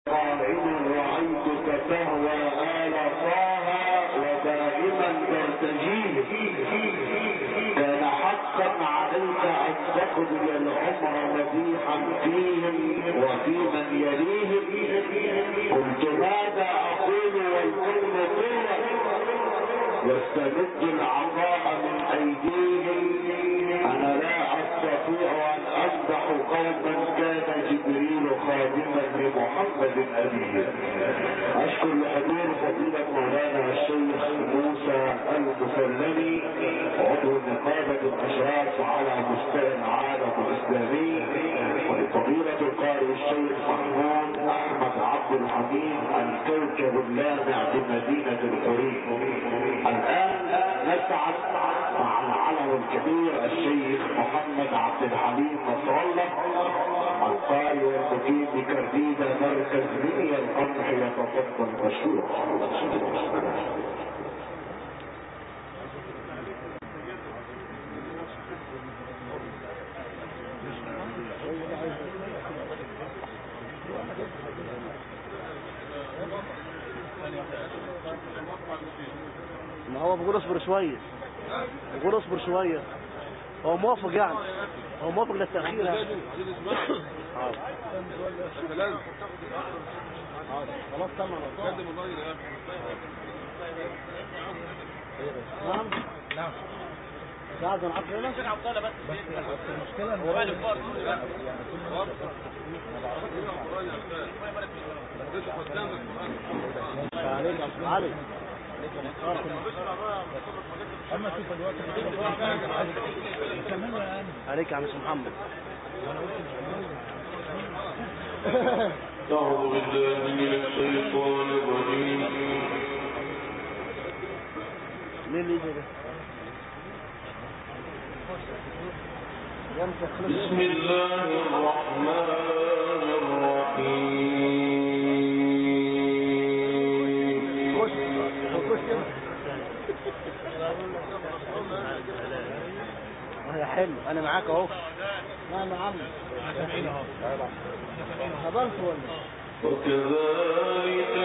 قائما رأيتك تهوى آل طه ودائما ترتجيه كان حقا عليك أن تقضي العمر مديحا فيهم وفي من يليهم قلت ماذا أقول والكون قوة يستمد العطاء من أيديهم أنا لا أستطيع أن أمدح قوما كان جبريل خادما لمحمد أبيه أشكر لحضور فضيلة مولانا الشيخ موسى المسلمي عضو نقابة الأشراف على مستوى العالم الإسلامي ولفضيلة القارئ الشيخ محمود أحمد عبد الحميد الكوكب اللامع بمدينة الحريم الآن نسعد مع العلم الكبير الشيخ محمد عبد الحليم نصر الله القارئ والمقيم بكرديدة مركز منيا القمح يتفضل مشروع ما هو بيقول اصبر شوية بيقول اصبر شوية هو موافق يعني هو موافق للتأخير يعني. حاضر. حاضر. خلاص سمع نعم نعم ساعد من عبد الله عشان عبد الله بس بس المشكلة هو مالك برضه عليك يا علي اما شوف الوقت كملوا يا عم عليك يا عم اسم محمد أعوذ بالله من الشيطان الرجيم مين اللي يجي ده يمسك خلص بسم الله الرحمن الرحيم خش خش كده يا حلو انا معاك اهو نعم يا عم حضرت ولا وكذلك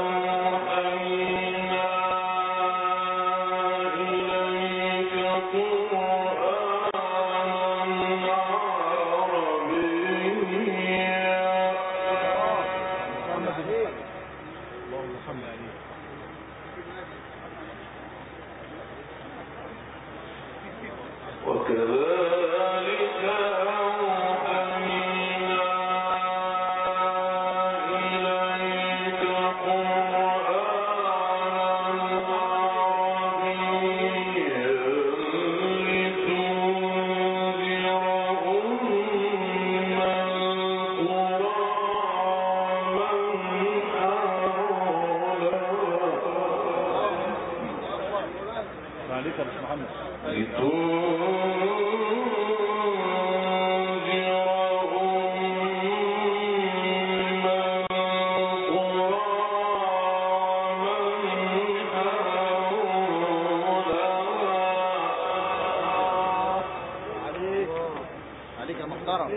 أوحينا إليك قرآنا عربيا محمد ايه اللهم صل عليه وكذلك أوحينا إليك قرآنا عربيا لتنذر أم القرى من حولها عليك يا باشا محمد عليك عليك يا محترم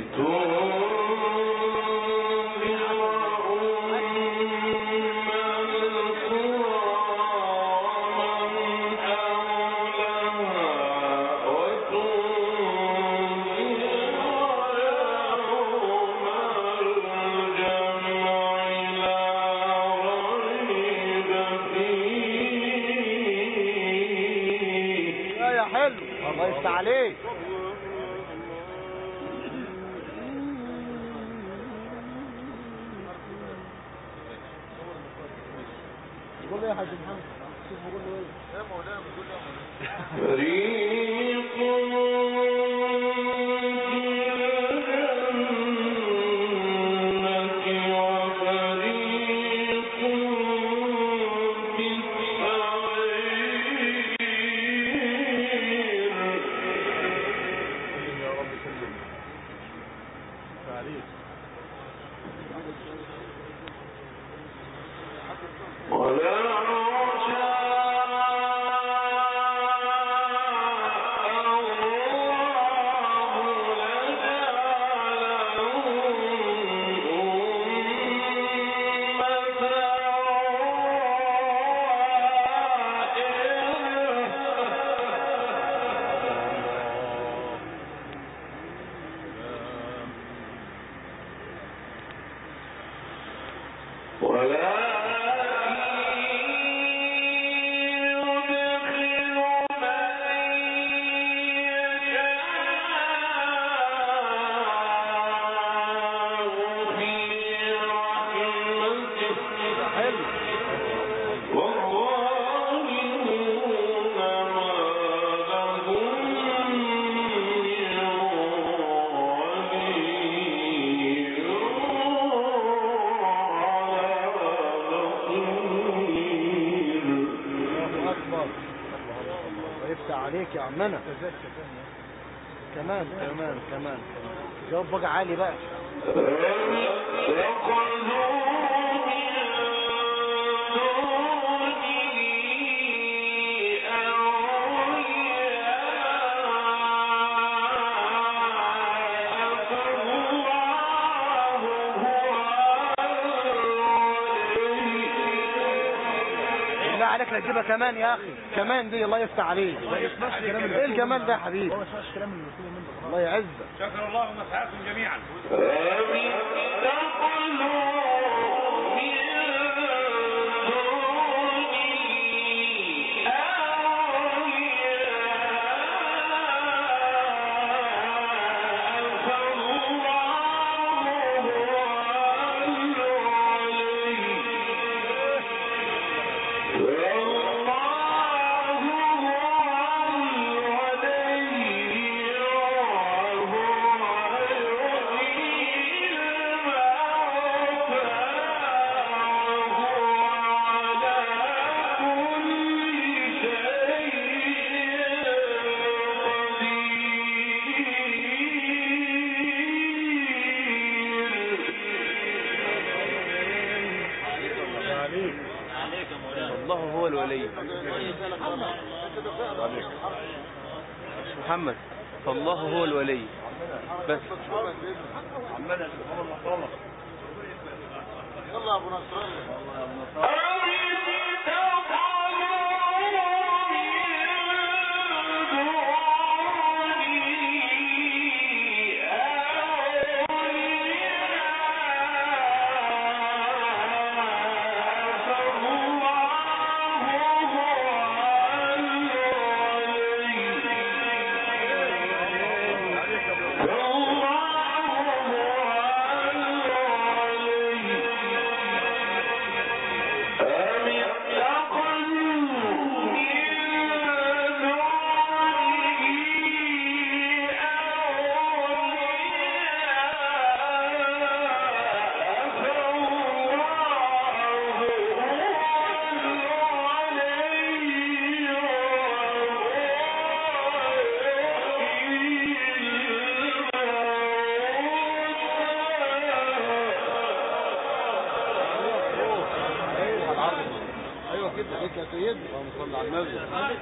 يا يا حلو الله يفتح عليك قول له يا حاج محمد شوف بقول له ايه فريق في الجنة وفريق في السعير يا رب سلم عليك ولو شاء الله لجعلهم حلو والظالمون ما لهم من ولي الله اكبر الله يفتح عليك يا عمنا كمان كمان كمان جواب بقى عالي بقى بالله عليك لا تجيبها كمان يا اخي كمان دي الله يفتح عليك ايه الجمال ده يا حبيبي هو ما يسمعش كلام المسلمين منه الله يعزك شكر الله مسعاكم جميعا الله هو الولي محمد فالله هو الولي بس ايوه كده عليك يا سيدي اللهم صل على النبي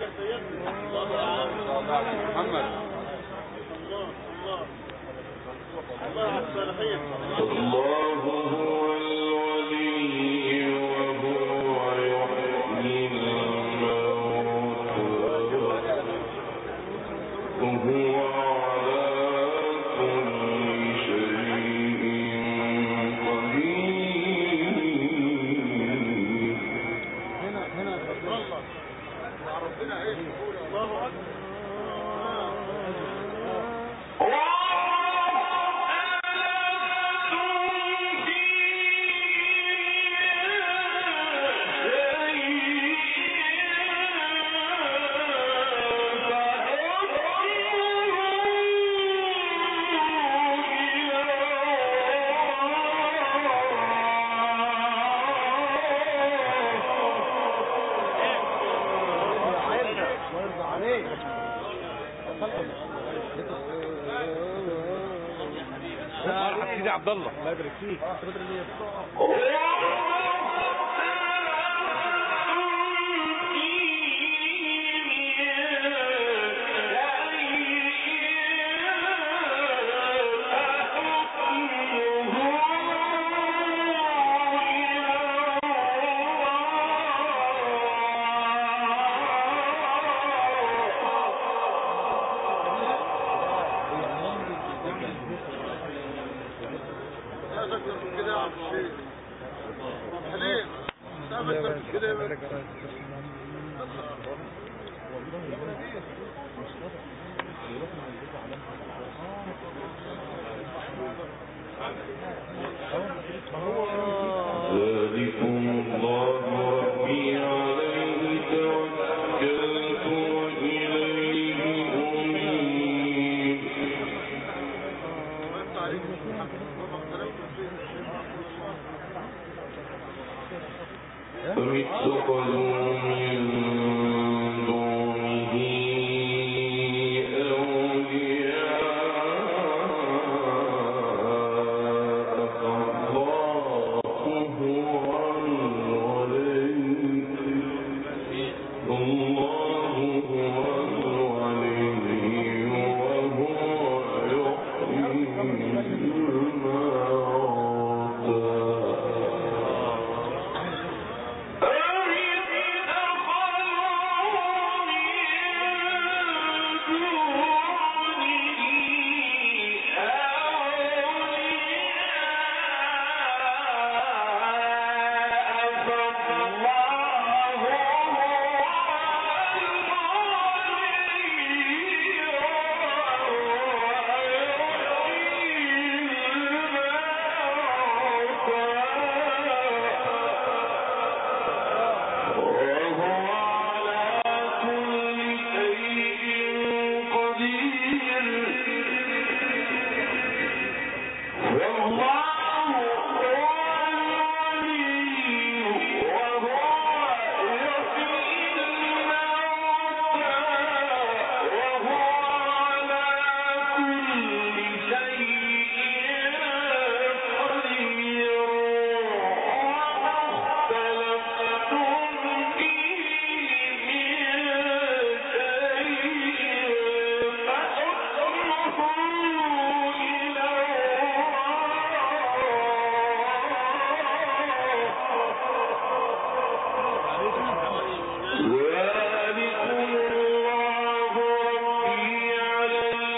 محمد الله هو الولي وهو يحيي الموتى وهو على كل شيء قدير هنا هنا الله يرضى عليك سيدي عبد الله الله يبارك فيك ذلكم الله ربي عليه توكلت وإليه أنيب أم اتخذوا من